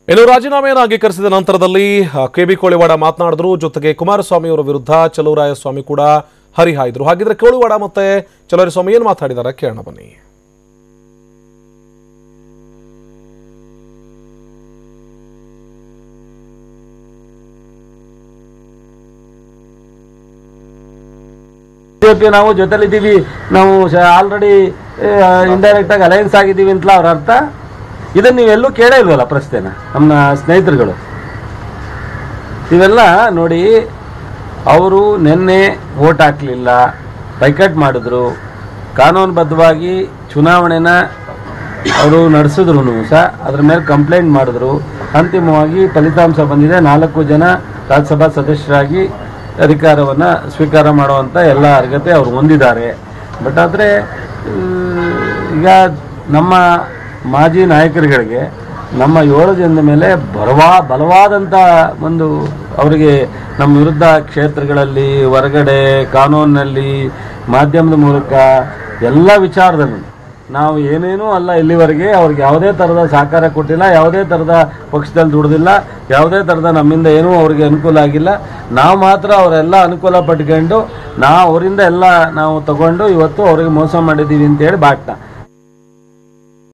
ಇನ್ನು ರಾಜೀನಾಮೆಯನ್ನು ಅಂಗೀಕರಿಸಿದ ನಂತರದಲ್ಲಿ ಕೆ ಬಿ ಕೋಳಿವಾಡ ಮಾತನಾಡಿದ್ರು ಜೊತೆಗೆ ಕುಮಾರಸ್ವಾಮಿ ಅವರ ವಿರುದ್ಧ ಚಲುವರಾಯ ಸ್ವಾಮಿ ಕೂಡ ಹರಿಹಾಯ್ದ್ರು ಹಾಗಿದ್ರೆ ಕೋಳಿವಾಡ ಮತ್ತೆ ಚಲುವರಾಯ ಸ್ವಾಮಿ ಏನು ಮಾತಾಡಿದಾರೆ ಕೇಳೋಣ ಬನ್ನಿ ಬಿಜೆಪಿ ನಾವು ಜೊತೆಲಿದ್ದೀವಿ ನಾವು ಆಲ್ರೆಡಿ ಇಂಡೈರೆಕ್ಟ್ ಆಗಿ ಅಲಯನ್ಸ್ ಆಗಿದ್ದೀವಿ ಅಂತಲ ಅವ್ರ ಅರ್ಥ ಇದನ್ನ ನೀವೆಲ್ಲೂ ಕೇಳೇ ಇಲ್ವಲ್ಲ ಪ್ರಶ್ನೆನ ನಮ್ಮ ಸ್ನೇಹಿತರುಗಳು ಇವೆಲ್ಲ ನೋಡಿ ಅವರು ನಿನ್ನೆ ವೋಟ್ ಹಾಕ್ಲಿಲ್ಲ ಬೈಕಟ್ ಮಾಡಿದ್ರು ಕಾನೂನುಬದ್ಧವಾಗಿ ಚುನಾವಣೆನ ಅವರು ನಡೆಸಿದ್ರು ಸಹ ಅದ್ರ ಮೇಲೆ ಕಂಪ್ಲೇಂಟ್ ಮಾಡಿದ್ರು ಅಂತಿಮವಾಗಿ ಫಲಿತಾಂಶ ಬಂದಿದೆ ನಾಲ್ಕು ಜನ ರಾಜ್ಯಸಭಾ ಸದಸ್ಯರಾಗಿ ಅಧಿಕಾರವನ್ನು ಸ್ವೀಕಾರ ಮಾಡುವಂಥ ಎಲ್ಲ ಅರ್ಹತೆ ಅವರು ಹೊಂದಿದ್ದಾರೆ ಬಟ್ ಆದರೆ ಈಗ ನಮ್ಮ ಮಾಜಿ ನಾಯಕರುಗಳಿಗೆ ನಮ್ಮ ಏಳು ಜನದ ಮೇಲೆ ಬಲವಾ ಬಲವಾದಂಥ ಒಂದು ಅವರಿಗೆ ನಮ್ಮ ವಿರುದ್ಧ ಕ್ಷೇತ್ರಗಳಲ್ಲಿ ಹೊರಗಡೆ ಕಾನೂನಿನಲ್ಲಿ ಮಾಧ್ಯಮದ ಮೂಲಕ ಎಲ್ಲ ವಿಚಾರದಲ್ಲೂ ನಾವು ಏನೇನೂ ಅಲ್ಲ ಇಲ್ಲಿವರೆಗೆ ಅವ್ರಿಗೆ ಯಾವುದೇ ಥರದ ಸಹಕಾರ ಕೊಟ್ಟಿಲ್ಲ ಯಾವುದೇ ಥರದ ಪಕ್ಷದಲ್ಲಿ ದುಡ್ದಿಲ್ಲ ಯಾವುದೇ ಥರದ ನಮ್ಮಿಂದ ಏನೂ ಅವ್ರಿಗೆ ಅನುಕೂಲ ಆಗಿಲ್ಲ ನಾವು ಮಾತ್ರ ಅವರೆಲ್ಲ ಅನುಕೂಲ ಪಟ್ಕೊಂಡು ನಾವು ಅವರಿಂದ ಎಲ್ಲ ನಾವು ತಗೊಂಡು ಇವತ್ತು ಅವ್ರಿಗೆ ಮೋಸ ಮಾಡಿದ್ದೀವಿ ಅಂತೇಳಿ ಬಾಟ್ನ